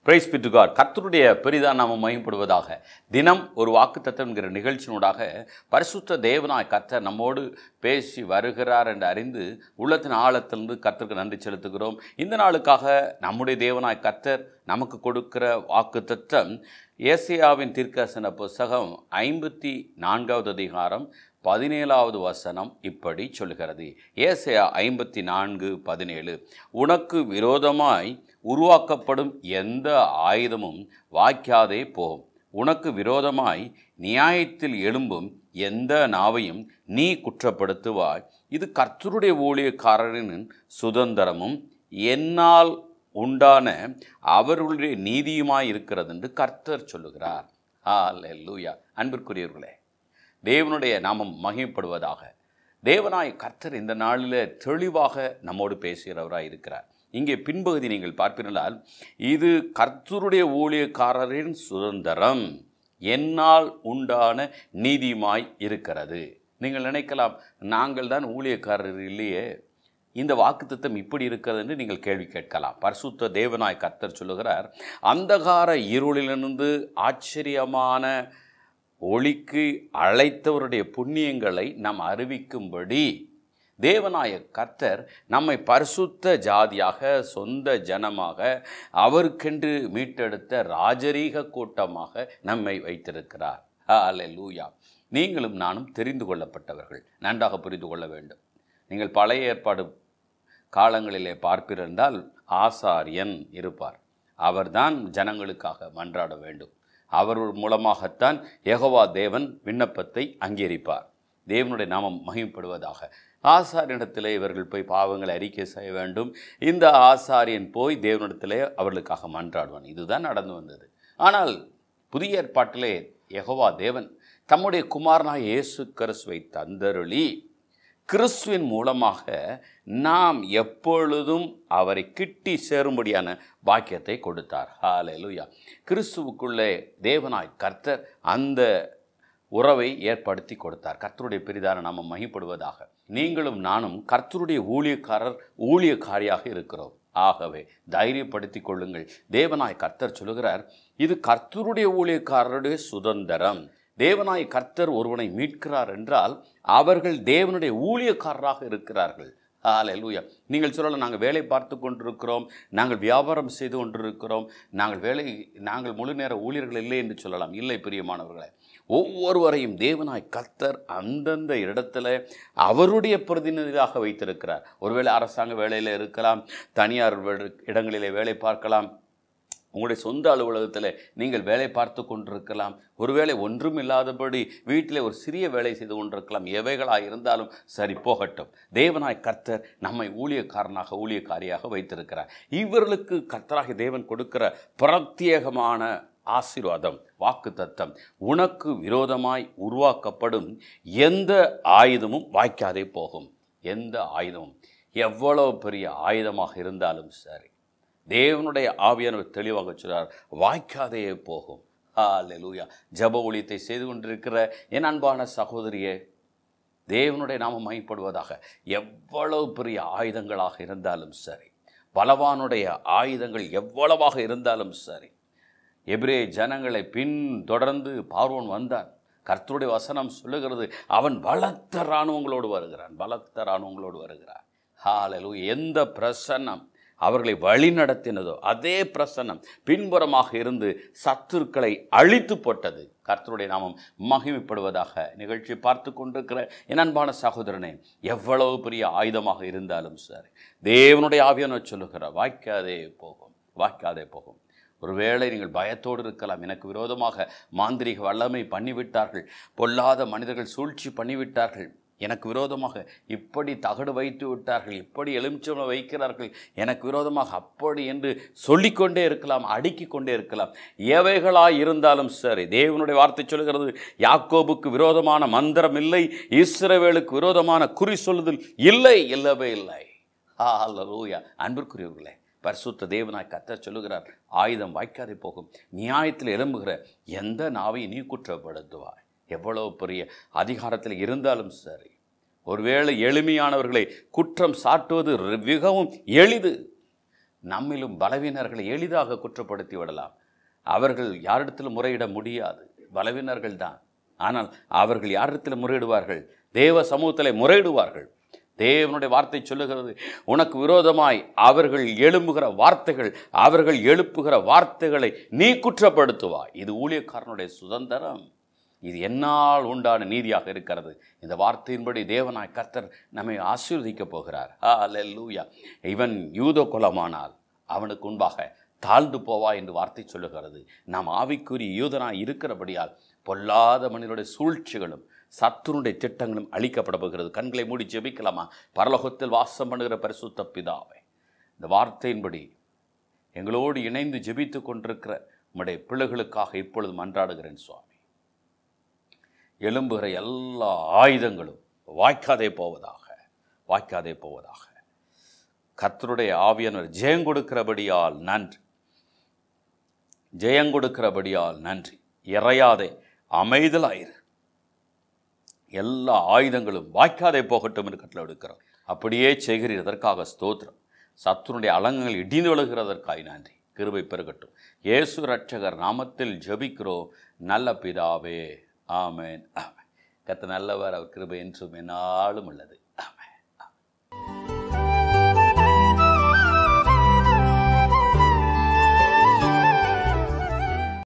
price பிட்டுகார் கர்த்தருடைய பெரிதான நாமம் மயப்படுவதாக தினம் ஒரு வாக்குத்தத்தம் என்கிற நிகழ்ச்சியினூடாக பரிசுத்த தேவனாய் கர்த்தர் நம்மோடு பேசி வருகிறார் என்று அறிந்து உள்ளத்தின் ஆழத்திலிருந்து கர்த்தருக்கு நன்றி செலுத்துகிறோம் இந்த நாளுக்காக நம்முடைய தேவனாய் கர்த்தர் நமக்கு கொடுக்கிற வாக்குத்தத்தம் ஏசியாவின் தீர்க்கசன புஸ்தகம் ஐம்பத்தி நான்காவது அதிகாரம் பதினேழாவது வசனம் இப்படி சொல்கிறது ஏசையா ஐம்பத்தி நான்கு பதினேழு உனக்கு விரோதமாய் உருவாக்கப்படும் எந்த ஆயுதமும் வாய்க்காதே போம் உனக்கு விரோதமாய் நியாயத்தில் எழும்பும் எந்த நாவையும் நீ குற்றப்படுத்துவாய் இது கர்த்தருடைய ஊழியக்காரரின் சுதந்திரமும் என்னால் உண்டான அவர்களுடைய நீதியுமாய் இருக்கிறது என்று கர்த்தர் சொல்லுகிறார் ஹalleluya அன்பிற்குரியவர்களே தேவனுடைய நாமம் மகிமைப்படுவதாக தேவனாய் கர்த்தர் இந்த நாளில் தெளிவாக நம்மோடு பேசுகிறவராய் இருக்கிறார் இங்கே பின்பகுதி நீங்கள் பார்ப்பீர்களால் இது கர்த்தருடைய ஊழியக்காரரின் சுதந்திரம் என்னால் உண்டான நீதியுமாய் இருக்கிறது நீங்கள் நினைக்கலாம் நாங்கள் தான் ஊழியக்காரர் இல்லையே இந்த வாக்குத்தத்தம் இப்படி இருக்கிறது என்று நீங்கள் கேள்வி கேட்கலாம் பரிசுத்த தேவனாய் கர்த்தர் சொல்லுகிறார் அந்தகார இருளிலிருந்து ஆச்சரியமான ஒளிக்கு அழைத்தவருடைய புண்ணியங்களை நாம் அறிவிக்கும்படி தேவனாய கர்த்தர் நம்மை பரிசுத்த ஜாதியாக சொந்த ஜனமாக அவருக்கென்று மீட்டெடுத்த ராஜரீக கூட்டமாக நம்மை வைத்திருக்கிறார் ஹalleluya நீங்களும் நானும் தெரிந்து கொள்ளப்பட்டவர்கள் நன்றாக புரிந்து கொள்ள வேண்டும் நீங்கள் பழைய ஏற்பாடு காலங்களிலே பார்ப்பிருந்தால் ஆசாரியன் இருப்பார் அவர்தான் ஜனங்களுக்காக மன்றாட வேண்டும் அவர் மூலமாகத்தான் யெகோவா தேவன் விண்ணப்பத்தை அங்கீகரிப்பார் தேவனுடைய நாமம் மகிமைப்படுவதாக ஆசாரியனிடத்திலே இவர்கள் போய் பாவங்களை அறிக்கை செய்ய வேண்டும் இந்த ஆசாரியன் போய் தேவனிடத்திலே அவர்களுக்காக மன்றாடுவான் இதுதான் நடந்து வந்தது ஆனால் புதிய ஏற்பாட்டிலே யெகோவா தேவன் தம்முடைய குமாரனாய் இயேசு கிறிஸ்துவை தந்தருளி கிறிஸ்துவின் மூலமாக நாம் எப்பொழுதும் அவரை கிட்டி சேரும்படியான பாக்கியத்தை கொடுத்தார் ஹalleluya கிறிஸ்துவுக்குள்ளே தேவனாய் கர்த்தர் அந்த உறவை ஏற்படுத்தி கொடுத்தார் கர்த்தருடைய பெரிதான நாம மகிப்படுவதாக நீங்களும் நானும் கர்த்தருடைய ஊழியக்காரர் ஊழியக்காரியாக இருக்கிறோம் ஆகவே தைரியப்படுத்திக் கொள்ளுங்கள் தேவனாய் கர்த்தர் சொல்லுகிறார் இது கர்த்தருடைய ஊழியக்காரருடைய சுதந்திரம் தேவனாய் கர்த்தர் ஒருவனை மீட்கிறார் என்றால் அவர்கள் தேவனுடைய ஊழியக்காரராக இருக்கிறார்கள் ஹalleluya நீங்கள் சொல்லலாம் நாங்கள் வேலை பார்த்து கொண்டிருக்கிறோம் நாங்கள் வியாபாரம் செய்து கொண்டிருக்கிறோம் நாங்கள் வேலை நாங்கள் முழு நேர ஊழியர்கள் இல்லை என்று சொல்லலாம் இல்லை பிரியமானவர்களே ஒவ்வொருவரையும் தேவனாய் கர்த்தர் அந்தந்த இடத்துல அவருடைய பிரதிநிதியாக வைத்திருக்கிறார் ஒருவேளை அரசாங்க வேலையில் இருக்கலாம் தனியார் வே- இடங்களிலே வேலை பார்க்கலாம் உங்களுடைய சொந்த அலுவலகத்தில் நீங்கள் வேலை பார்த்து கொண்டிருக்கலாம் ஒருவேளை ஒன்றும் இல்லாதபடி வீட்டில் ஒரு சிறிய வேலை செய்து கொண்டிருக்கலாம் எவைகளாக இருந்தாலும் சரி போகட்டும் தேவனாய் கர்த்தர் நம்மை ஊழியக்காரனாக ஊழியக்காரியாக வைத்திருக்கிறார் இவர்களுக்கு கர்த்தராகி தேவன் கொடுக்கிற பிரத்யேகமான ஆசீர்வாதம் வாக்கு தத்தம் உனக்கு விரோதமாய் உருவாக்கப்படும் எந்த ஆயுதமும் வாய்க்காதே போகும் எந்த ஆயுதமும் எவ்வளவு பெரிய ஆயுதமாக இருந்தாலும் சரி தேவனுடைய ஆவியானவர் தெளிவாக சொல்றார் வாய்க்காதே போகும் ஹalleluya ஜப ஊழியத்தை செய்து கொண்டிருக்கிற என் அன்பான சகோதரியே தேவனுடைய நாமம் மைப்படுவதாக எவ்வளவு பெரிய ஆயுதங்களாக இருந்தாலும் சரி பலவானுடைய ஆயுதங்கள் எவ்வளவாக இருந்தாலும் சரி எபிரே ஜனங்களை பின் தொடர்ந்து பார்வோன் வந்தான் கர்த்தருடைய வசனம் சொல்லுகிறது அவன் பலத்த இராணுவங்களோடு வருகிறான் பலத்த இராணுவங்களோடு வருகிறான் ஹalleluya எந்த பிரசன்னம் அவர்களை வழி நடத்தினதோ அதே பிரசன்னம் பின்புறமாக இருந்து சத்துருக்களை அழித்து போட்டது கர்த்தருடைய நாமம் மகிமைப்படுவதாக நிகழ்ச்சி பார்த்து கொண்டிருக்கிற என் அன்பான சகோதரனே எவ்வளவு பெரிய ஆயுதமாக இருந்தாலும் சரி தேவனுடைய ஆவியான சொல்லுகிற வாய்க்காதே போகும் வாய்க்காதே போகும் ஒருவேளை நீங்கள் பயத்தோடு இருக்கலாம் எனக்கு விரோதமாக மாந்திரிக வல்லமை பண்ணிவிட்டார்கள் பொல்லாத மனிதர்கள் சூழ்ச்சி பண்ணிவிட்டார்கள் எனக்கு விரோதமாக இப்படி தகடு வைத்து விட்டார்கள் இப்படி எலுமிச்சம் வைக்கிறார்கள் எனக்கு விரோதமாக அப்படி என்று சொல்லிக்கொண்டே இருக்கலாம் அடுக்கிக் கொண்டே இருக்கலாம் எவைகளாய் இருந்தாலும் சரி தேவனுடைய வார்த்தை சொல்கிறது யாக்கோபுக்கு விரோதமான மந்திரம் இல்லை இஸ்ரவேலுக்கு விரோதமான குறி சொல்லுதல் இல்லை இல்லவே இல்லை ஹalleluya அன்பிற்குரியவர்களே பரிசுத்த தேவனாய் கர்த்தர் சொல்லுகிறார் ஆயுதம் வாய்க்காதே போகும் நியாயத்தில் எழும்புகிற எந்த நாவை நீ குற்றப்படுத்துவாய் எவ்வளவு பெரிய அதிகாரத்தில் இருந்தாலும் சரி ஒருவேளை எளிமையானவர்களை குற்றம் சாட்டுவது மிகவும் எளிது நம்மிலும் பலவீனர்களை எளிதாக குற்றப்படுத்தி விடலாம் அவர்கள் யாரிடத்தில் முறையிட முடியாது பலவீனர்கள் தான் ஆனால் அவர்கள் யாரிடத்தில் முறையிடுவார்கள் தேவ சமூகத்தில் முறையிடுவார்கள் தேவனுடைய வார்த்தை சொல்லுகிறது உனக்கு விரோதமாய் அவர்கள் எழும்புகிற வார்த்தைகள் அவர்கள் எழுப்புகிற வார்த்தைகளை நீ குற்றப்படுத்துவாய் இது ஊழியக்காரனுடைய சுதந்திரம் இது என்னால் உண்டான நீதியாக இருக்கிறது இந்த வார்த்தையின்படி தேவனாய் கர்த்தர் நம்மை ஆசீர்வதிக்கப் போகிறார் அல்லேலூயா இவன் யூத குலமானால் அவனுக்கு முன்பாக தாழ்ந்து போவா என்று வார்த்தை சொல்லுகிறது நாம் ஆவிக்குரிய யூதனாய் இருக்கிறபடியால் பொல்லாத மனிதனுடைய சூழ்ச்சிகளும் சத்துருடைய திட்டங்களும் அழிக்கப்பட போகிறது கண்களை மூடி ஜெபிக்கலாமா பரலோகத்தில் வாசம் பண்ணுகிற பரிசுத்த பிதாவை இந்த வார்த்தையின்படி எங்களோடு இணைந்து ஜெபித்து கொண்டிருக்கிற உம்முடைய பிள்ளைகளுக்காக இப்பொழுது மன்றாடுகிறேன் சுவாமி எழும்புகிற எல்லா ஆயுதங்களும் வாய்க்காதே போவதாக வாய்க்காதே போவதாக கர்த்தருடைய ஆவியானவர் ஜெயம் கொடுக்கிறபடியால் நன்றி ஜெயம் கொடுக்கிறபடியால் நன்றி இறையாதே அமைதலாயிரு எல்லா ஆயுதங்களும் வாய்க்காதே போகட்டும் என்று கட்டளை எடுக்கிறோம் அப்படியே செய்கிறீர் அதற்காக ஸ்தோத்திரம் சத்துருடைய அலங்கங்கள் இடிந்து விழுகிறதற்காய் நன்றி கிருபை பெருகட்டும் இயேசு ரட்சகர் நாமத்தில் ஜெபிக்கிறோம் நல்ல பிதாவே ஆமென் ஆமென் கத்த நல்லவர் அவர் கிருபை என்றும் என்னாலும் உள்ளது ஆமென்